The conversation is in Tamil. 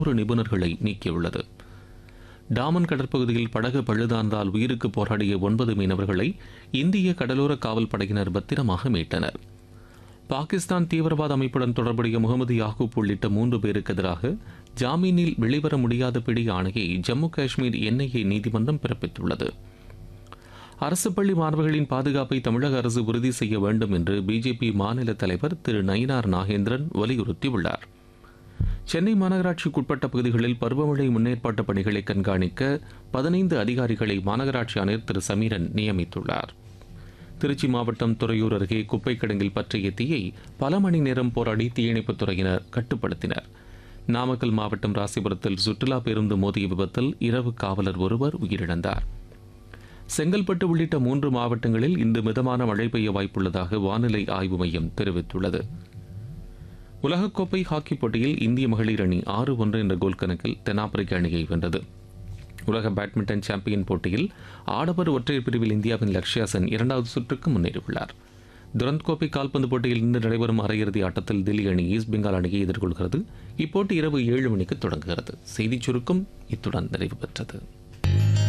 ஒரு நிபுணர்களை நீக்கியுள்ளது டாமன் கடற்பகுதியில் படகு பழுதார்ந்தால் உயிருக்கு போராடிய ஒன்பது மீனவர்களை இந்திய கடலோர காவல் படையினர் பத்திரமாக மீட்டனர் பாகிஸ்தான் தீவிரவாத அமைப்புடன் தொடர்புடைய முகமது யாகூப் உள்ளிட்ட மூன்று பேருக்கு எதிராக ஜாமீனில் வெளிவர முடியாத பிடி ஆணையை ஜம்மு காஷ்மீர் என்ஐஏ நீதிமன்றம் பிறப்பித்துள்ளது அரசு பள்ளி மாணவர்களின் பாதுகாப்பை தமிழக அரசு உறுதி செய்ய வேண்டும் என்று பிஜேபி மாநில தலைவர் திரு நயினார் நாகேந்திரன் வலியுறுத்தியுள்ளார் சென்னை மாநகராட்சிக்குட்பட்ட பகுதிகளில் பருவமழை முன்னேற்பாட்டு பணிகளை கண்காணிக்க பதினைந்து அதிகாரிகளை மாநகராட்சி ஆணையர் திரு சமீரன் நியமித்துள்ளார் திருச்சி மாவட்டம் துறையூர் அருகே குப்பை கிடங்கில் பற்றிய தீயை பல மணி நேரம் போராடி தீயணைப்புத் துறையினர் கட்டுப்படுத்தினர் நாமக்கல் மாவட்டம் ராசிபுரத்தில் சுற்றுலா பேருந்து மோதிய விபத்தில் இரவு காவலர் ஒருவர் உயிரிழந்தார் செங்கல்பட்டு உள்ளிட்ட மூன்று மாவட்டங்களில் இன்று மிதமான மழை பெய்ய வாய்ப்புள்ளதாக வானிலை ஆய்வு மையம் தெரிவித்துள்ளது உலகக்கோப்பை ஹாக்கி போட்டியில் இந்திய மகளிர் அணி ஆறு ஒன்று என்ற கோல் கணக்கில் தென்னாப்பிரிக்க அணியை வென்றது உலக பேட்மிண்டன் சாம்பியன் போட்டியில் ஆடவர் ஒற்றையர் பிரிவில் இந்தியாவின் லக்ஷ்யா சென் இரண்டாவது சுற்றுக்கு முன்னேறியுள்ளார் துரந்த் கோப்பை கால்பந்து போட்டியில் இன்று நடைபெறும் அரையிறுதி ஆட்டத்தில் தில்லி அணி ஈஸ்ட் பெங்கால் அணியை எதிர்கொள்கிறது இப்போட்டி இரவு ஏழு மணிக்கு தொடங்குகிறது செய்திச் சுருக்கம் இத்துடன் நிறைவு பெற்றது